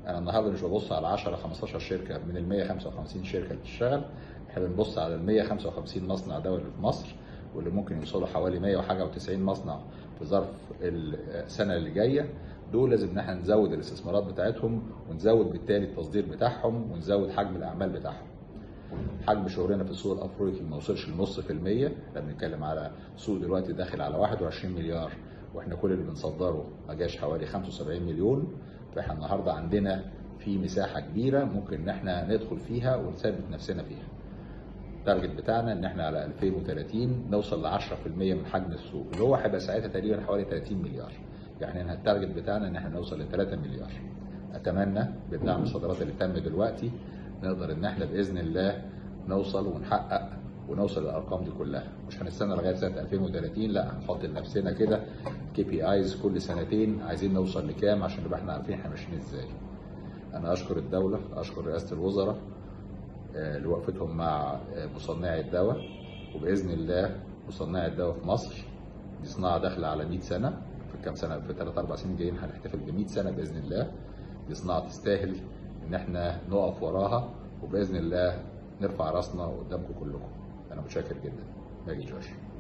انا النهارده مش ببص على 10 15 شركه من ال 155 شركه اللي بتشتغل احنا بنبص على ال 155 مصنع دولي في مصر واللي ممكن يوصلوا حوالي 100 وحاجه و90 مصنع في ظرف السنه اللي جايه دول لازم ان احنا نزود الاستثمارات بتاعتهم ونزود بالتالي التصدير بتاعهم ونزود حجم الاعمال بتاعهم. حجم شغلنا في السوق الافريقي ما وصلش لنص في المية، احنا بنتكلم على سوق دلوقتي داخل على 21 مليار واحنا كل اللي بنصدره ما جاش حوالي 75 مليون فاحنا النهارده عندنا في مساحه كبيره ممكن ان احنا ندخل فيها ونثبت نفسنا فيها. التارجت بتاعنا ان احنا على 2030 نوصل ل 10% من حجم السوق اللي هو هيبقى ساعتها تقريبا حوالي 30 مليار. يعني احنا التارجت بتاعنا ان احنا نوصل ل 3 مليار. اتمنى بدعم الصادرات اللي تم دلوقتي نقدر ان احنا باذن الله نوصل ونحقق ونوصل للارقام دي كلها مش هنستنى لغايه سنه 2030 لا هنحط لنفسنا كده كي بي ايز كل سنتين عايزين نوصل لكام عشان نبقى احنا عارفين احنا ماشيين ازاي انا اشكر الدوله اشكر رئاسه الوزراء لوقفتهم مع مصنعي الدواء وباذن الله مصنعي الدواء في مصر دي صناعه داخله على 100 سنه في كام سنه في 3 4 سنين جايين هنحتفل ب 100 سنه باذن الله دي صناعه تستاهل ان احنا نقف وراها وباذن الله نرفع راسنا قدامكم كلكم انا متشكر جدا ماجي جوش